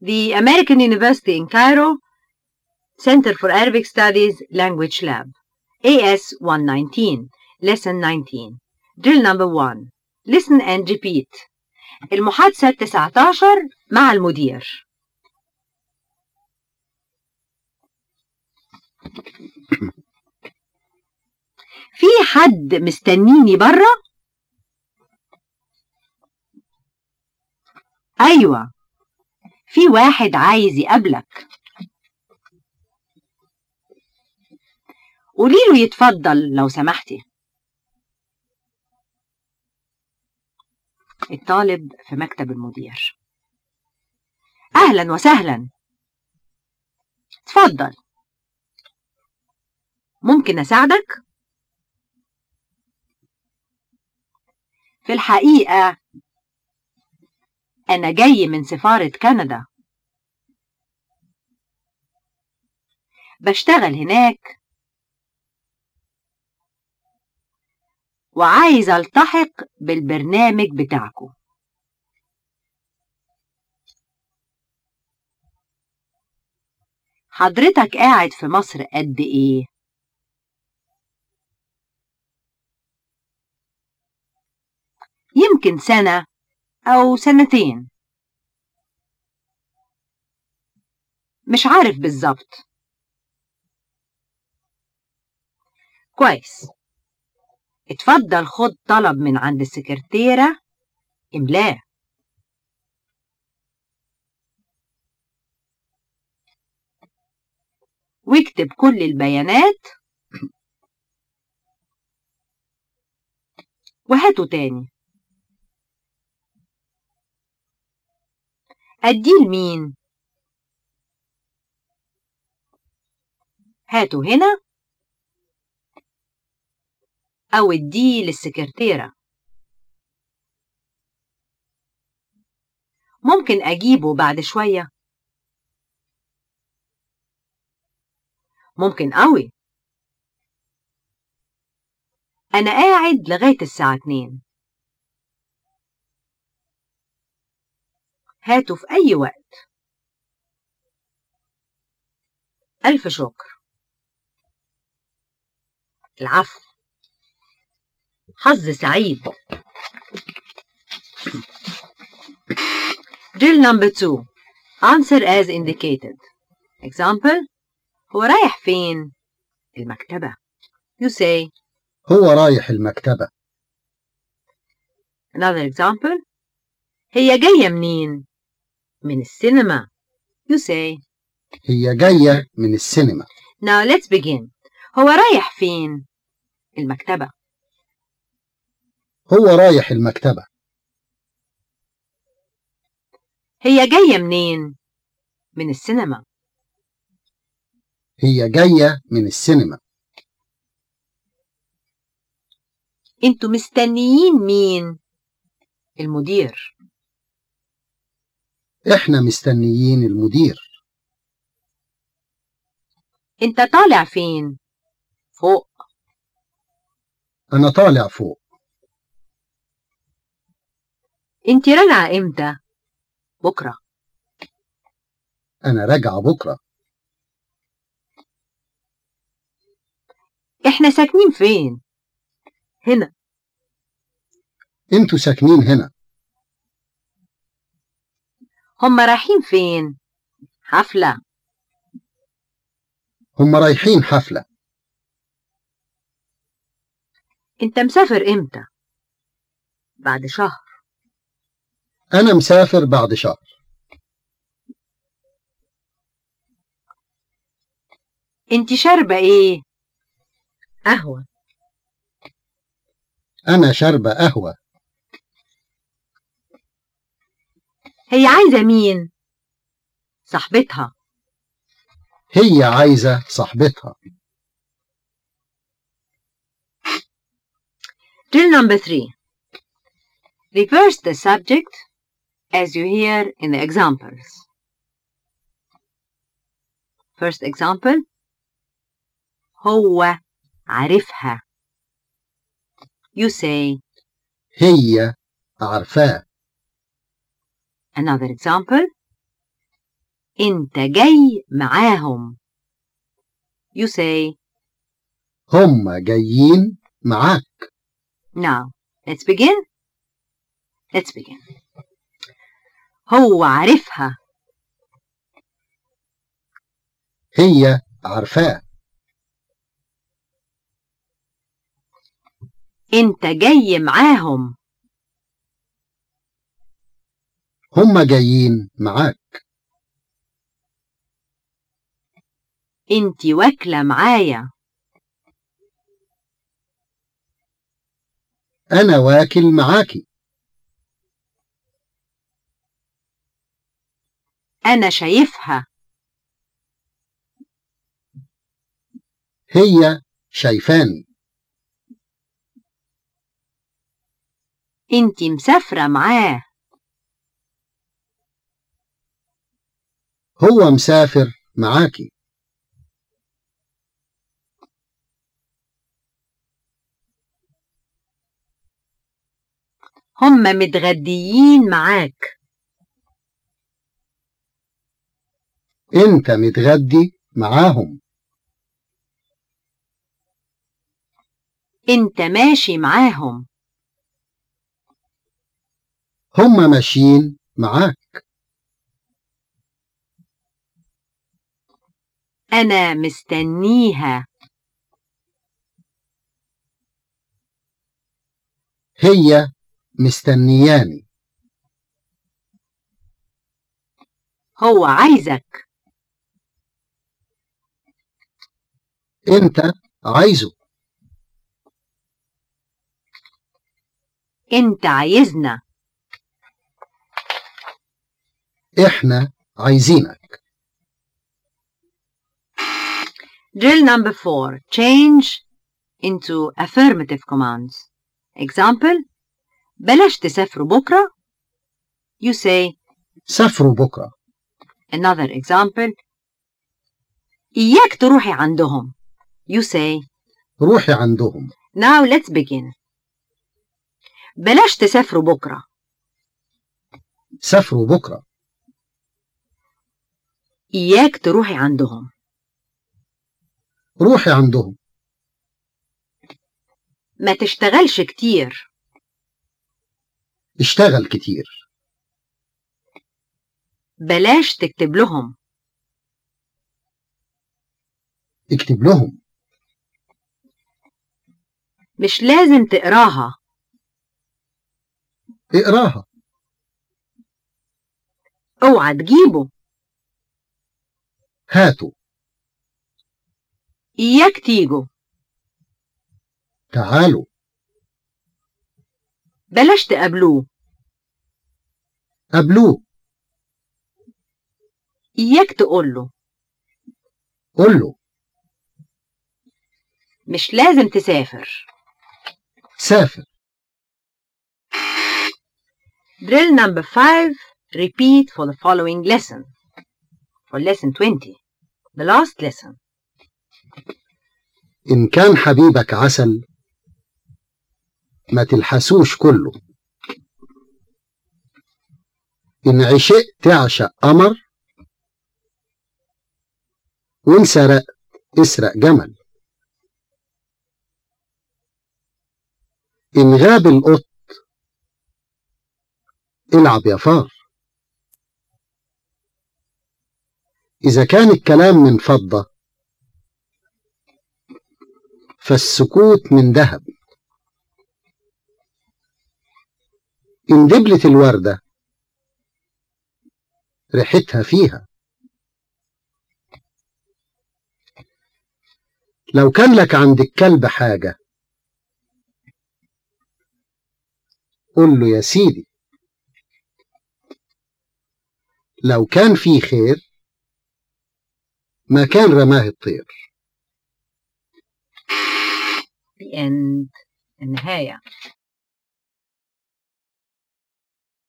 The American University in Cairo Center for Arabic Studies Language Lab AS 119 Lesson 19 Drill number 1 Listen and repeat المحادثة 19 مع المدير في حد مستنيني برا؟ أيوة في واحد عايز يقابلك قولي له يتفضل لو سمحتي الطالب في مكتب المدير أهلا وسهلا اتفضل ممكن أساعدك؟ في الحقيقة أنا جاي من سفارة كندا بشتغل هناك وعايز التحق بالبرنامج بتاعكم حضرتك قاعد في مصر قد ايه يمكن سنة أو سنتين مش عارف بالظبط كويس اتفضل خد طلب من عند السكرتيرة املاه واكتب كل البيانات وهاته تاني أديه لمين؟ هاته هنا أو اديه للسكرتيرة ممكن أجيبه بعد شوية ممكن قوي أنا قاعد لغاية الساعة اتنين هاته في أي وقت ألف شكر العفو حظ سعيد Drill number two. Answer as indicated. Example. هو رايح فين؟ المكتبة. You say. هو رايح المكتبة Another example. هي جاية منين؟ من السينما. You say. هي جاية من السينما Now let's begin. هو رايح فين؟ المكتبة. هو رايح المكتبة هي جاية منين؟ من السينما. هي جاية من السينما انتوا مستنيين مين؟ المدير. احنا مستنيين المدير انت طالع فين؟ فوق. انا طالع فوق انت راجعة امتى؟ بكرة. انا راجعة بكرة احنا ساكنين فين؟ هنا. انتوا ساكنين هنا هم رايحين فين؟ حفلة. هم رايحين حفلة انت مسافر امتى؟ بعد شهر. انا مسافر بعد شهر انت شاربة ايه؟ قهوة. انا شاربة قهوة هي عايزة مين؟ صاحبتها. هي عايزة صاحبتها Drill number three. Reverse the subject as you hear in the examples. First example. هو عارفها. You say هي عارفاه another example. انت جاي معاهم you say هم جايين معاك now let's begin let's begin هو عارفها هي عارفاه انت جاي معاهم هم جايين معاك انت واكلة معايا أنا واكل معاكي انا شايفها هي شايفاني انت مسافرة معاه هو مسافر معاكي هم متغديين معاك أنت متغدي معاهم انت ماشي معاهم هم ماشيين معاك انا مستنيها هي مستنياني هو عايزك أنت عايزه انت عايزنا إحنا عايزينك Drill number four. Change into affirmative commands. Example. بلاش تسافروا بكرة. You say سافروا بكرة another example. إياك تروحي عندهم. You say روحي عندهم now let's begin. بلاش تسافروا بكرة. سافروا بكرة إياك تروحي عندهم. روحي عندهم ما تشتغلش كتير. اشتغل كتير بلاش تكتب لهم. اكتب لهم مش لازم تقراها. اقراها اوعى تجيبه. هاتوا إياك تيجوا. تعالوا بلاش تقابلوه. قابلوه إياك تقوله. قول له مش لازم تسافر. سافر Drill number 5. Repeat for the following lesson. For lesson 20. The last lesson. إن كان حبيبك عسل ما تلحسوش كله إن عشقت تعشق قمر وإن سرقت اسرق جمل إن غاب القط العب يا فار إذا كان الكلام من فضة فالسكوت من ذهب إن دبلت الوردة ريحتها فيها لو كان لك عند الكلب حاجة قل له يا سيدي لو كان في خير ما كان رماه الطير The end. النهاية.